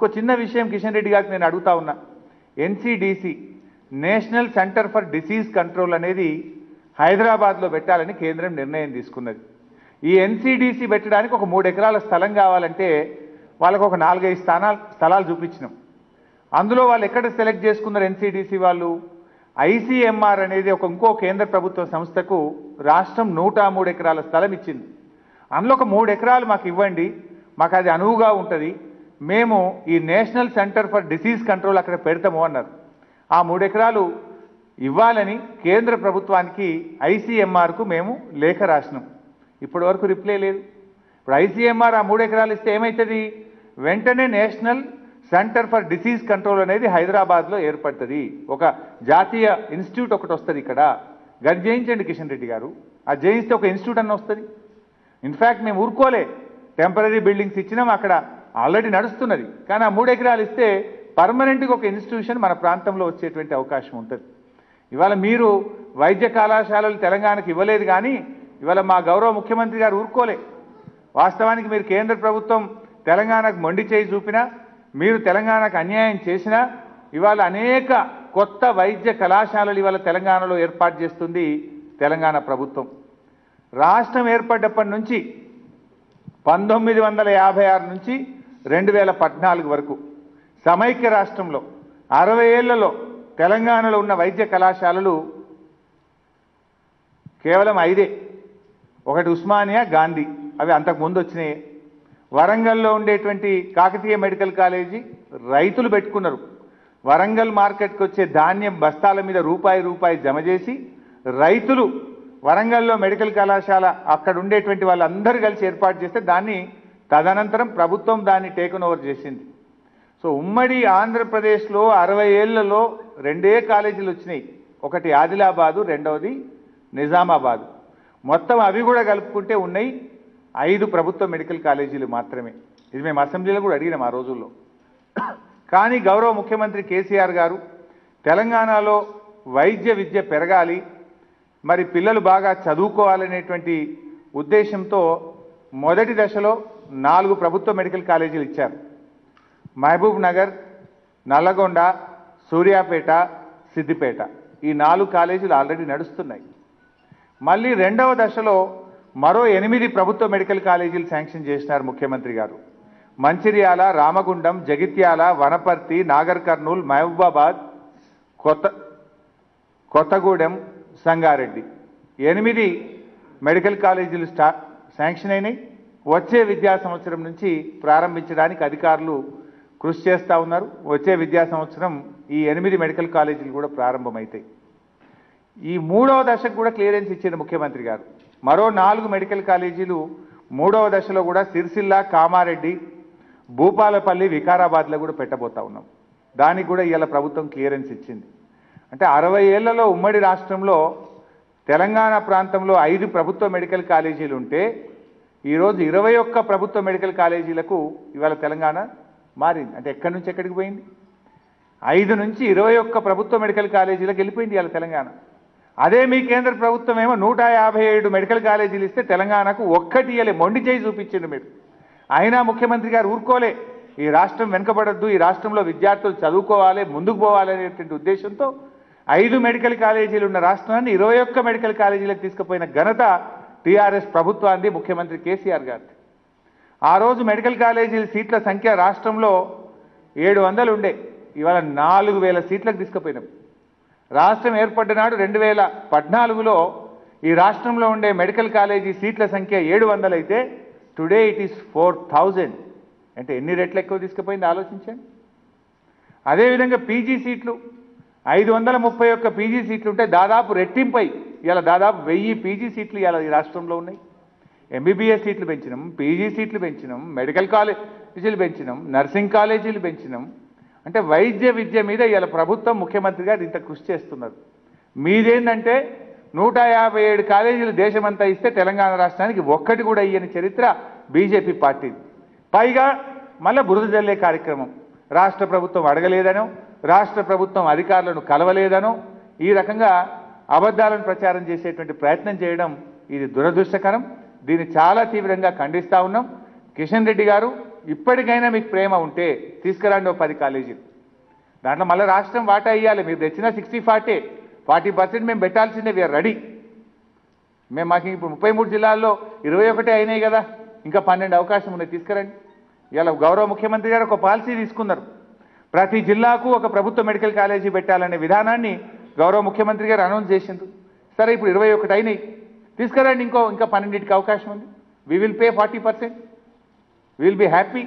ఇంకో చిన్న విషయం కిషన్ రెడ్డి గారికి నేను అడుగుతా ఉన్నా NCDC national centre for disease control అనేది హైదరాబాద్లో పెట్టాలని కేంద్రం నిర్ణయం తీసుకున్నది ఈ ఎన్సిడిసి పెట్టడానికి ఒక మూడు ఎకరాల స్థలం కావాలంటే వాళ్ళకు ఒక నాలుగైదు స్థానాలు స్థలాలు చూపించినాం అందులో వాళ్ళు ఎక్కడ సెలెక్ట్ చేసుకున్నారు ఎన్సిడిసి వాళ్ళు ఐసీఎంఆర్ అనేది ఒక ఇంకో కేంద్ర ప్రభుత్వ సంస్థకు రాష్ట్రం నూట మూడు ఎకరాల స్థలం ఇచ్చింది అందులో ఒక మూడు ఎకరాలు మాకు ఇవ్వండి మాకు అది అనువుగా ఉంటుంది మేము ఈ national centre for disease control అక్కడ పెడతాము అన్నారు ఆ మూడు ఎకరాలు ఇవ్వాలని కేంద్ర ప్రభుత్వానికి ఐసీఎంఆర్కు మేము లేఖ రాసినాం ఇప్పటి వరకు రిప్లై లేదు ఇప్పుడు ఐసీఎంఆర్ ఆ మూడు ఎకరాలు ఇస్తే ఏమవుతుంది వెంటనే national centre for disease control అనేది హైదరాబాద్లో ఏర్పడుతుంది ఒక జాతీయ ఇన్స్టిట్యూట్ ఒకటి వస్తుంది ఇక్కడ గది జయించండి కిషన్ రెడ్డి గారు అది జయిస్తే ఒక ఇన్స్టిట్యూట్ అన్న వస్తుంది ఇన్ఫ్యాక్ట్ మేము ఊరుకోలే టెంపరీ బిల్డింగ్స్ ఇచ్చినాం అక్కడ ఆల్రెడీ నడుస్తున్నది కానీ ఆ మూడు ఎకరాలు ఇస్తే పర్మనెంట్గా ఒక ఇన్స్టిట్యూషన్ మన ప్రాంతంలో వచ్చేటువంటి అవకాశం ఉంటుంది ఇవాళ మీరు వైద్య కళాశాలలు తెలంగాణకు ఇవ్వలేదు కానీ ఇవాళ మా గౌరవ ముఖ్యమంత్రి గారు ఊరుకోలే వాస్తవానికి మీరు కేంద్ర ప్రభుత్వం తెలంగాణకు మొండి చేయి చూపినా మీరు తెలంగాణకు అన్యాయం చేసినా ఇవాళ అనేక కొత్త వైద్య కళాశాలలు ఇవాళ తెలంగాణలో ఏర్పాటు చేస్తుంది తెలంగాణ ప్రభుత్వం రాష్ట్రం ఏర్పడ్డప్పటి నుంచి పంతొమ్మిది వందల యాభై ఆరు నుంచి రెండు వేల పద్నాలుగు వరకు సమైక్య రాష్ట్రంలో అరవై ఏళ్లలో తెలంగాణలో ఉన్న వైద్య కళాశాలలు కేవలం ఐదే ఒకటి ఉస్మానియా గాంధీ అవి అంతకుముందు వచ్చినాయి వరంగల్లో ఉండేటువంటి కాకతీయ మెడికల్ కాలేజీ రైతులు పెట్టుకున్నారు వరంగల్ మార్కెట్కి వచ్చే ధాన్యం బస్తాల మీద రూపాయి రూపాయి జమ చేసి రైతులు వరంగల్లో మెడికల్ కళాశాల అక్కడ ఉండేటువంటి వాళ్ళందరూ కలిసి ఏర్పాటు చేస్తే దాన్ని తదనంతరం ప్రభుత్వం దాన్ని టేకన్ ఓవర్ చేసింది సో ఉమ్మడి ఆంధ్రప్రదేశ్లో అరవై ఏళ్లలో రెండే కాలేజీలు వచ్చినాయి ఒకటి ఆదిలాబాదు రెండవది నిజామాబాదు మొత్తం అవి కూడా కలుపుకుంటే ఉన్నాయి ఐదు ప్రభుత్వ మెడికల్ కాలేజీలు మాత్రమే ఇది మేము అసెంబ్లీలో కూడా అడిగినాం ఆ రోజుల్లో కానీ గౌరవ ముఖ్యమంత్రి కేసీఆర్ గారు తెలంగాణలో వైద్య విద్య పెరగాలి మరి పిల్లలు బాగా చదువుకోవాలనేటువంటి ఉద్దేశంతో మొదటి దశలో నాలుగు ప్రభుత్వ మెడికల్ కాలేజీలు ఇచ్చారు మహబూబ్ నగర్ నల్లగొండ సూర్యాపేట సిద్దిపేట ఈ నాలుగు కాలేజీలు ఆల్రెడీ నడుస్తున్నాయి మళ్ళీ రెండవ దశలో మరో ఎనిమిది ప్రభుత్వ మెడికల్ కాలేజీలు శాంక్షన్ చేసినారు ముఖ్యమంత్రి గారు మంచిర్యాల రామగుండం జగిత్యాల వనపర్తి నాగర్ కర్నూల్ మహబూబాబాద్ కొత్త కొత్తగూడెం సంగారెడ్డి ఎనిమిది మెడికల్ కాలేజీలు స్టా శాంక్షన్ అయినాయి వచ్చే విద్యా సంవత్సరం నుంచి ప్రారంభించడానికి అధికారులు కృషి చేస్తూ ఉన్నారు వచ్చే విద్యా సంవత్సరం ఈ ఎనిమిది మెడికల్ కాలేజీలు కూడా ప్రారంభమవుతాయి ఈ మూడవ దశకు కూడా క్లియరెన్స్ ఇచ్చింది ముఖ్యమంత్రి గారు మరో నాలుగు మెడికల్ కాలేజీలు మూడవ దశలో కూడా సిరిసిల్ల కామారెడ్డి భూపాలపల్లి వికారాబాద్లో కూడా పెట్టబోతా ఉన్నాం దానికి కూడా ఇవాళ ప్రభుత్వం క్లియరెన్స్ ఇచ్చింది అంటే అరవై ఏళ్లలో ఉమ్మడి రాష్ట్రంలో తెలంగాణ ప్రాంతంలో ఐదు ప్రభుత్వ మెడికల్ కాలేజీలు ఉంటే ఈరోజు ఇరవై ఒక్క ప్రభుత్వ మెడికల్ కాలేజీలకు ఇవాళ తెలంగాణ మారింది అంటే ఎక్కడి నుంచి ఎక్కడికి పోయింది ఐదు నుంచి ఇరవై ఒక్క ప్రభుత్వ మెడికల్ కాలేజీలకు వెళ్ళిపోయింది ఇవాళ తెలంగాణ అదే మీ కేంద్ర ప్రభుత్వం ఏమో నూట యాభై ఏడు మెడికల్ కాలేజీలు ఇస్తే తెలంగాణకు ఒక్కటి ఇయ్యలే మొండి చేయి చూపించింది మీరు అయినా ముఖ్యమంత్రి గారు ఊరుకోలే ఈ రాష్ట్రం వెనుకబడద్దు ఈ రాష్ట్రంలో విద్యార్థులు చదువుకోవాలి ముందుకు పోవాలి అనేటువంటి ఉద్దేశంతో ఐదు మెడికల్ కాలేజీలు ఉన్న రాష్ట్రాన్ని ఇరవై ఒక్క మెడికల్ కాలేజీలకు తీసుకుపోయిన ఘనత టీఆర్ఎస్ ప్రభుత్వాన్ని ముఖ్యమంత్రి కేసీఆర్ గారిది ఆ రోజు మెడికల్ కాలేజీల సీట్ల సంఖ్య రాష్ట్రంలో ఏడు వందలు ఉండే ఇవాళ నాలుగు వేల సీట్లకు తీసుకుపోయినాం రాష్ట్రం ఏర్పడ్డ నాడు రెండు వేల పద్నాలుగులో ఈ రాష్ట్రంలో ఉండే మెడికల్ కాలేజీ సీట్ల సంఖ్య ఏడు వందలు అయితే today it is four thousand అంటే ఎన్ని రెట్లు ఎక్కువ తీసుకుపోయింది ఆలోచించండి అదేవిధంగా పీజీ సీట్లు ఐదు వందల ముప్పై ఒక్క పీజీ సీట్లు ఉంటే దాదాపు రెట్టింపై ఇలా దాదాపు వెయ్యి పీజీ సీట్లు ఇలా ఈ రాష్ట్రంలో ఉన్నాయి ఎంబీబీఎస్ సీట్లు పెంచినాం పీజీ సీట్లు పెంచినాం మెడికల్ కాలేజీలు పెంచినాం నర్సింగ్ కాలేజీలు పెంచినాం అంటే వైద్య విద్య మీద ఇలా ప్రభుత్వం ముఖ్యమంత్రి గారు ఇంత కృషి చేస్తున్నారు మీదేంటంటే నూట యాభై ఏడు కాలేజీలు దేశమంతా ఇస్తే తెలంగాణ రాష్ట్రానికి ఒక్కటి కూడా ఇయ్యని చరిత్ర బీజేపీ పార్టీది పైగా మళ్ళీ బురద జల్లే కార్యక్రమం రాష్ట్ర ప్రభుత్వం అడగలేదనో రాష్ట్ర ప్రభుత్వం అధికారులను కలవలేదనో ఈ రకంగా అబద్ధాలను ప్రచారం చేసేటువంటి ప్రయత్నం చేయడం ఇది దురదృష్టకరం దీన్ని చాలా తీవ్రంగా ఖండిస్తా ఉన్నాం కిషన్ రెడ్డి గారు ఇప్పటికైనా మీకు ప్రేమ ఉంటే తీసుకురండి ఓ పది కాలేజీలు దాంట్లో మళ్ళీ రాష్ట్రం వాటా ఇవ్వాలి మీరు తెచ్చిన సిక్స్టీ ఫార్టీ ఫార్టీ పర్సెంట్ మేము పెట్టాల్సిందే వీఆర్ రెడీ మేము మాకు ఇప్పుడు ముప్పై మూడు జిల్లాల్లో ఇరవై ఒకటే అయినాయి కదా ఇంకా పన్నెండు అవకాశం ఉన్నాయి తీసుకురండి ఇలా గౌరవ ముఖ్యమంత్రి గారు ఒక పాలసీ తీసుకున్నారు ప్రతి జిల్లాకు ఒక ప్రభుత్వ మెడికల్ కాలేజీ పెట్టాలనే విధానాన్ని గౌరవ ముఖ్యమంత్రి గారు అనౌన్స్ చేసిండ్రు సరే ఇప్పుడు ఇరవై ఒకటి అయినాయి తీసుకురండి ఇంకో ఇంకా పన్నెండింటికి అవకాశం ఉంది we will pay forty percent will be happy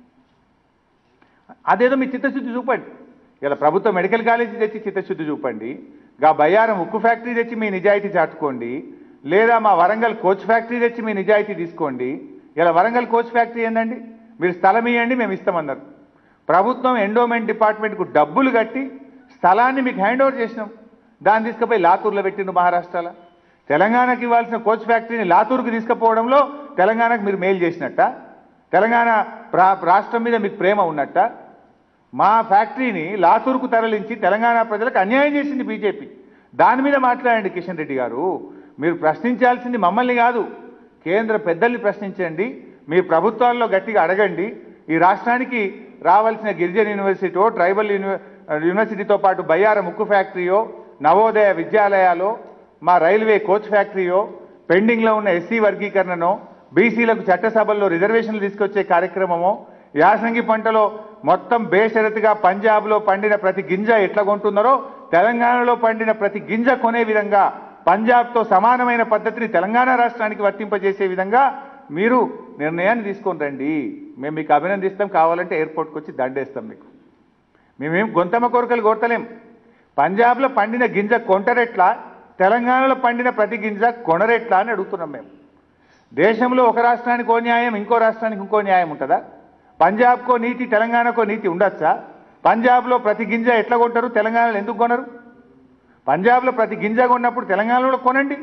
అదేదో మీ చిత్తశుద్ధి చూపండి ఇలా ప్రభుత్వ మెడికల్ కాలేజీ తెచ్చి చిత్తశుద్ధి చూపండి గా బయ్యారం ఉక్కు ఫ్యాక్టరీ తెచ్చి మీ నిజాయితీ చాటుకోండి లేదా మా వరంగల్ కోచ్ ఫ్యాక్టరీ తెచ్చి మీ నిజాయితీ తీసుకోండి ఇలా వరంగల్ కోచ్ ఫ్యాక్టరీ ఏందండి మీరు స్థలం ఇవ్వండి మేము ఇస్తామన్నారు ప్రభుత్వం ఎండోమెంట్ డిపార్ట్మెంట్కు డబ్బులు కట్టి స్థలాన్ని మీకు హ్యాండ్ ఓవర్ చేసినాం దాన్ని తీసుకుపోయి లాతూర్లో పెట్టిండు మహారాష్ట్రలో తెలంగాణకి ఇవ్వాల్సిన కోచ్ ఫ్యాక్టరీని లాతూర్కి తీసుకుపోవడంలో తెలంగాణకు మీరు మేలు చేసినట్ట తెలంగాణ ప్రా- రాష్ట్రం మీద మీకు ప్రేమ ఉన్నట్ట మా ఫ్యాక్టరీని లాతూర్కు తరలించి తెలంగాణ ప్రజలకు అన్యాయం చేసింది బీజేపీ దాని మీద మాట్లాడండి కిషన్ రెడ్డి గారు మీరు ప్రశ్నించాల్సింది మమ్మల్ని కాదు కేంద్ర పెద్దల్ని ప్రశ్నించండి మీ ప్రభుత్వాల్లో గట్టిగా అడగండి ఈ రాష్ట్రానికి రావాల్సిన గిరిజన యూనివర్సిటీయో ట్రైబల్ యూనివ- యూనివర్సిటీతో పాటు బయ్యారం ఉక్కు ఫ్యాక్టరీయో నవోదయ విద్యాలయాలో మా రైల్వే కోచ్ ఫ్యాక్టరీయో పెండింగ్లో ఉన్న ఎస్సీ వర్గీకరణనో బీసీలకు చట్టసభల్లో రిజర్వేషన్లు తీసుకొచ్చే కార్యక్రమమో యాసంగి పంటలో మొత్తం బేషరతుగా పంజాబ్లో పండిన ప్రతి గింజ ఎట్లా కొంటున్నారో తెలంగాణలో పండిన ప్రతి గింజ కొనే విధంగా పంజాబ్తో సమానమైన పద్ధతిని తెలంగాణ రాష్ట్రానికి వర్తింపజేసే విధంగా మీరు నిర్ణయాన్ని తీసుకొని రండి మేము మీకు అభినందిస్తాం కావాలంటే ఎయిర్పోర్ట్కి వచ్చి దండేస్తాం మీకు మేమేం గొంతమ్మ కోరికలు కొడతలేం పంజాబ్లో పండిన గింజ కొంటరెట్లా తెలంగాణలో పండిన ప్రతి గింజ కొనరెట్లా అని అడుగుతున్నాం మేము దేశంలో ఒక రాష్ట్రానికి ఓ న్యాయం ఇంకో రాష్ట్రానికి ఇంకో న్యాయం ఉంటుందా పంజాబ్కో నీతి తెలంగాణకో నీతి ఉండొచ్చా పంజాబ్లో ప్రతి గింజ ఎట్లా కొంటారు తెలంగాణలో ఎందుకు కొనరు పంజాబ్లో ప్రతి గింజ కొన్నప్పుడు తెలంగాణలో కొనండి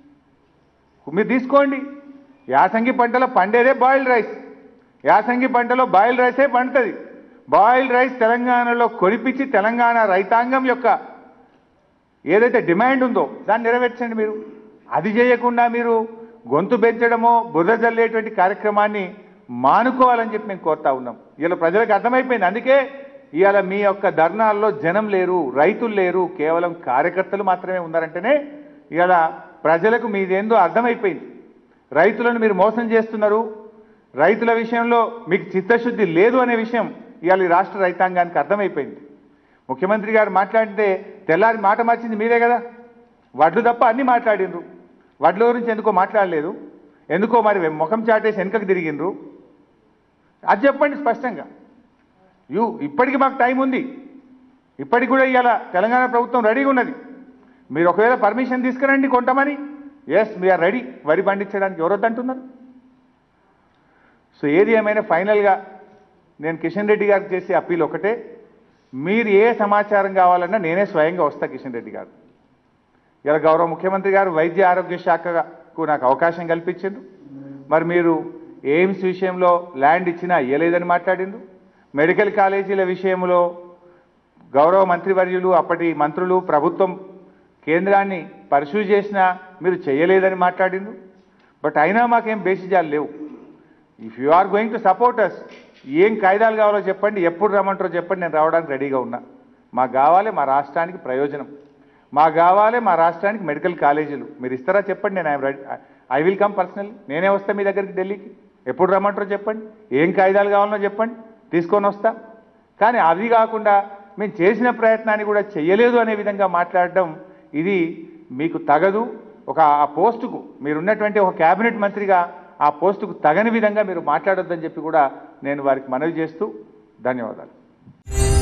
మీరు తీసుకోండి యాసంగి పంటలో పండేదే బాయిల్డ్ రైస్ యాసంగి పంటలో బాయిల్డ్ రైసే పండుతుంది బాయిల్డ్ రైస్ తెలంగాణలో కొలిపించి తెలంగాణ రైతాంగం యొక్క ఏదైతే డిమాండ్ ఉందో దాన్ని నెరవేర్చండి మీరు అది చేయకుండా మీరు గొంతు పెంచడమో బురద జల్లేటువంటి కార్యక్రమాన్ని మానుకోవాలని చెప్పి మేము కోరుతా ఉన్నాం ఇలా ప్రజలకు అర్థమైపోయింది అందుకే ఇవాళ మీ యొక్క ధర్నాల్లో జనం లేరు రైతులు లేరు కేవలం కార్యకర్తలు మాత్రమే ఉన్నారంటేనే ఇవాళ ప్రజలకు మీదేందో అర్థమైపోయింది రైతులను మీరు మోసం చేస్తున్నారు రైతుల విషయంలో మీకు చిత్తశుద్ధి లేదు అనే విషయం ఇవాళ ఈ రాష్ట్ర రైతాంగానికి అర్థమైపోయింది ముఖ్యమంత్రి గారు మాట్లాడితే తెల్లారి మాట మార్చింది మీరే కదా వడ్లు తప్ప అన్ని మాట్లాడిండ్రు వడ్ల గురించి ఎందుకో మాట్లాడలేదు ఎందుకో మరి ముఖం చాటేసి వెనుకకు తిరిగిండ్రు అది చెప్పండి స్పష్టంగా యూ ఇప్పటికి మాకు టైం ఉంది ఇప్పటికి కూడా ఇవాళ తెలంగాణ ప్రభుత్వం రెడీగా ఉన్నది మీరు ఒకవేళ పర్మిషన్ తీసుకురండి కొంటామని ఎస్ వీఆర్ రెడీ వరి పండించడానికి ఎవరొద్దంటున్నారు సో ఏది ఏమైనా ఫైనల్గా నేను కిషన్ రెడ్డి గారికి చేసే అప్పీల్ ఒకటే మీరు ఏ సమాచారం కావాలన్నా నేనే స్వయంగా వస్తా కిషన్ రెడ్డి గారు ఇలా గౌరవ ముఖ్యమంత్రి గారు వైద్య ఆరోగ్య శాఖకు నాకు అవకాశం కల్పించిండు మరి మీరు ఎయిమ్స్ విషయంలో ల్యాండ్ ఇచ్చినా ఇయ్యలేదని మాట్లాడిండు మెడికల్ కాలేజీల విషయంలో గౌరవ మంత్రివర్యులు అప్పటి మంత్రులు ప్రభుత్వం కేంద్రాన్ని పరిశూ చేసినా మీరు చేయలేదని మాట్లాడిండు బట్ అయినా మాకేం బేసిజాలు లేవు if you are going to support us ఏం కాయిదాలు కావాలో చెప్పండి ఎప్పుడు రమ్మంటారో చెప్పండి నేను రావడానికి రెడీగా ఉన్నా మాకు కావాలి మా రాష్ట్రానికి ప్రయోజనం మాకు కావాలి మా రాష్ట్రానికి మెడికల్ కాలేజీలు మీరు ఇస్తారా చెప్పండి నేను I'm ready I will come personal నేనే వస్తా మీ దగ్గరికి ఢిల్లీకి ఎప్పుడు రమ్మంటారో చెప్పండి ఏం కాయిదాలు కావాలనో చెప్పండి తీసుకొని వస్తా కానీ అది కాకుండా మేము చేసిన ప్రయత్నాన్ని కూడా చెయ్యలేదు అనే విధంగా మాట్లాడడం ఇది మీకు తగదు ఒక ఆ పోస్టుకు మీరున్నటువంటి ఒక కేబినెట్ మంత్రిగా ఆ పోస్టుకు తగని విధంగా మీరు మాట్లాడొద్దని చెప్పి కూడా నేను వారికి మనవి చేస్తూ ధన్యవాదాలు